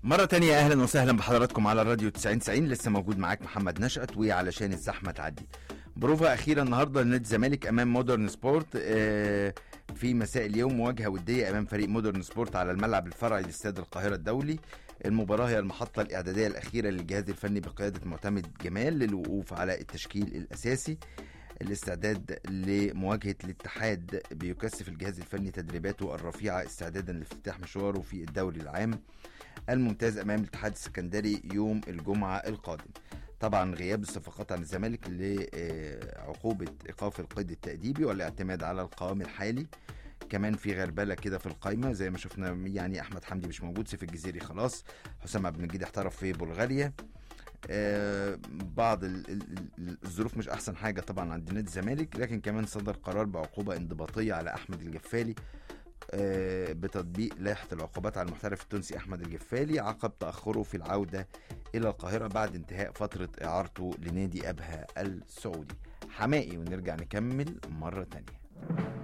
مرة تانية أهلا وسهلا بحضراتكم على الراديو 9090 لسه موجود معاك محمد نشأت وعلشان الزحمة تعدي بروفا أخيرة النهاردة لنادي الزمالك أمام مودرن سبورت آه، في مساء اليوم مواجهة ودية أمام فريق مودرن سبورت على الملعب الفرعي لاستاد القاهرة الدولي المباراة هي المحطة الإعدادية الأخيرة للجهاز الفني بقيادة معتمد جمال للوقوف على التشكيل الأساسي الاستعداد لمواجهة الاتحاد بيكثف الجهاز الفني تدريباته الرفيعة استعدادا لافتتاح مشواره في الدوري العام الممتاز امام الاتحاد السكندري يوم الجمعه القادم طبعا غياب الصفقات عن الزمالك لعقوبه ايقاف القيد التاديبي والاعتماد على القوام الحالي كمان في غربله كده في القايمه زي ما شفنا يعني احمد حمدي مش موجود سيف الجزيري خلاص حسام عبد المجيد احترف في بلغاريا آه، بعض ال- ال- ال- الظروف مش احسن حاجه طبعا عند نادي الزمالك لكن كمان صدر قرار بعقوبه انضباطيه على احمد الجفالي آه، بتطبيق لائحة العقوبات على المحترف التونسي أحمد الجفالي عقب تأخره في العودة إلى القاهرة بعد انتهاء فترة إعارته لنادي أبها السعودي حمائي ونرجع نكمل مرة تانية